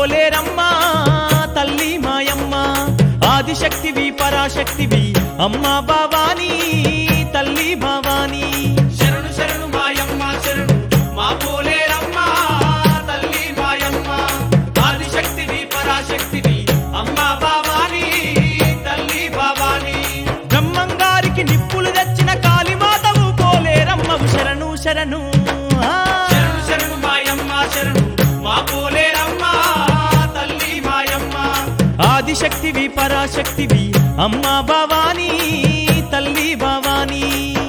పోలేరమ్మా తల్లి మాయమ్మ ఆదిశక్తివి పరాశక్తివి అమ్మా భవానీ తల్లి భవానీ శరణు శరణు మాయమ్మ శరణు మా పోలేరమ్మ తల్లి మాయమ్మ ఆదిశక్తివి పరాశక్తివి అమ్మ భవాని తల్లి భవాని బ్రహ్మంగారికి నిప్పులు తెచ్చిన కాళీమాతవు పోలేరమ్మవు శరణు శరణు ఆ. శరణు శరణు మాయమ్మ శరణు మా పోలేరమ్మ తల్లి మాయమ్మ ఆదిశక్తివి పరాశక్తివి అమ్మా భవానీ తల్లి భవానీ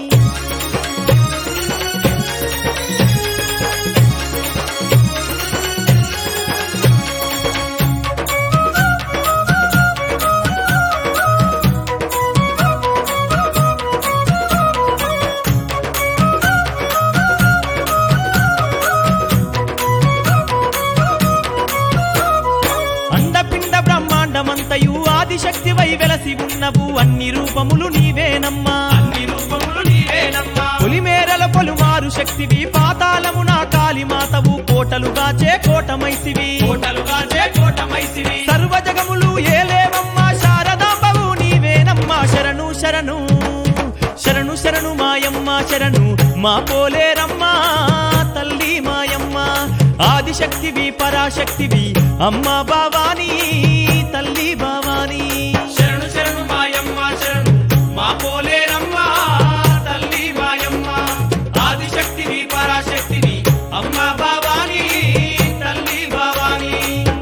అండపిండ బ్రహ్మాండమంతయు ఆదిశక్తివై వెలసి ఉన్నవు అన్ని రూపములు నీవేనమ్మా అన్ని రూపములు నీవేనమ్మా పొలిమేరల పొలుమారు శక్తివి పాతాళమున కాళీమాతవు కోటలుగా చే కోటమైసివి కోటలుగా చే కోటమైసివి సర్వజగములు ఏలేవమ్మా శారదాంబవు నీవేనమ్మా శరణు శరణు శరణు శరణు మాయమ్మ శరణు మా పోలేరమ్మా తల్లి మాయమ్మ ఆదిశక్తివి పరాశక్తివి అమ్మా భవానీ తల్లి భవానీ శరణు శరణు మాయమ్మ శరణు మా పోలేరమ్మ తల్లి మాయమ్మ ఆదిశక్తివి పరాశక్తివి అమ్మ భవాని తల్లి భవాని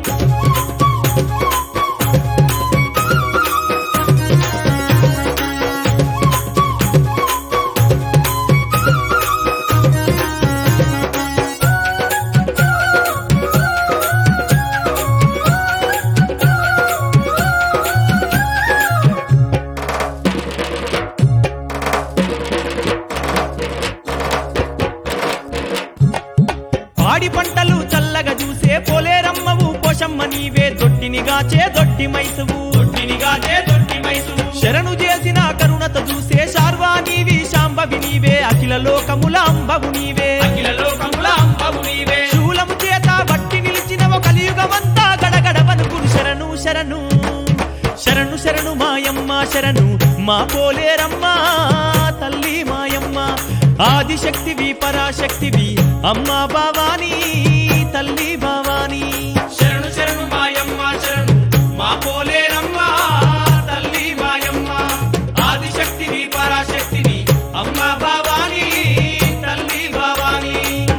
పాడి పంటలు చల్లగా చూసే పోలేరమ్మవు పోషమ్మ నీవే దొడ్డినిగా చే దొడ్డి మైసువు దొడ్డినిగా చే దొడ్డి మైసువు శరణు చేసిన కరుణత చూసే శార్వా నీవి శాంభవి నీవే అఖిల లోకముల అంబవు నీవే అఖిల లోకముల అంబవు నీవే శూలము చేత బట్టి నిలిచినవ కలియుగమంతా గడగడ వనుకును శరణు శరణు శరణు శరణు మాయమ్మ శరణు మా పోలేరమ్మ తల్లి మాయమ్మ ఆదిశక్తివి పరాశక్తివి అమ్మా భవానీ తల్లి భవానీ శరణు శరణు మాయమ్మ శరణు మా పోలేరమ్మ తల్లి మాయమ్మ ఆదిశక్తివి పరాశక్తివి అమ్మ భవాని తల్లి భవాని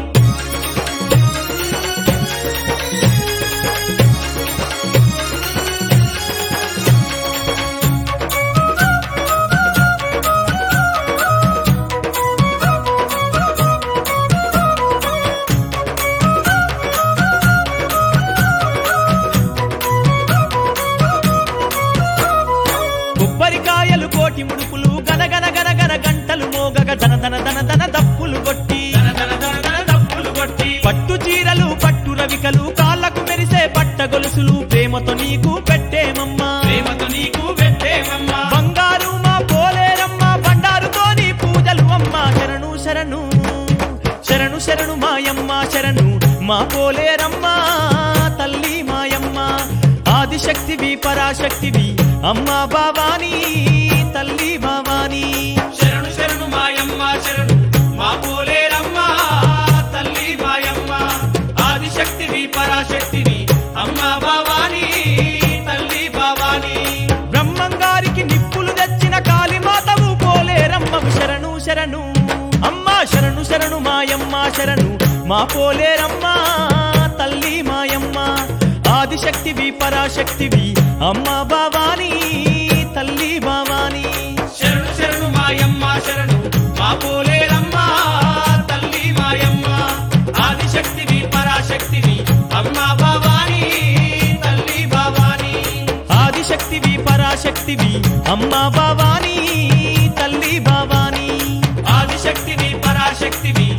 కొబ్బరికాయలు కోటి ముడుపులు గనగన గనగన గంటలు మోగగ ధన ధన ధన ధన దప్పులు కొట్టి ధన ధన ధన ధన దప్పులు కొట్టి పట్టు చీరలు పట్టు రవికలు కాళ్ళకు మెరిసే పట్ట గొలుసులు ప్రేమతో నీకు పెట్టేమమ్మా ప్రేమతో నీకు పెట్టేమమ్మ బంగారు మా పోలేరమ్మ బండారుతో నీ పూజలు అమ్మ శరణు శరణు శరణు శరణు మాయమ్మ శరణు మా పోలేరమ్మ తల్లి మాయమ్మ ఆదిశక్తివి పరాశక్తివి అమ్మా భవానీ తల్లి భవానీ శరణు శరణు మాయమ్మ శరణు మా పోలేరమ్మ తల్లి మాయమ్మ ఆదిశక్తివి పరాశక్తివి అమ్మ భవాని తల్లి భవాని బ్రహ్మంగారికి నిప్పులు తెచ్చిన కాళీమాతవు పోలేరమ్మవు శరణు శరణు అమ్మా శరణు శరణు మాయమ్మ శరణు మా పోలేరమ్మ తల్లి మాయమ్మ ఆదిశక్తివి పరాశక్తివి అమ్మా భవానీ తల్లి భవానీ శరణు శరణు మాయమ్మ శరణు మా పోలేరమ్మ తల్లి మాయమ్మ ఆదిశక్తివి పరాశక్తివి అమ్మ భవాని తల్లి భవాని ఆదిశక్తివి పరాశక్తివి అమ్మా భవానీ తల్లి భవానీ ఆదిశక్తివి పరాశక్తివి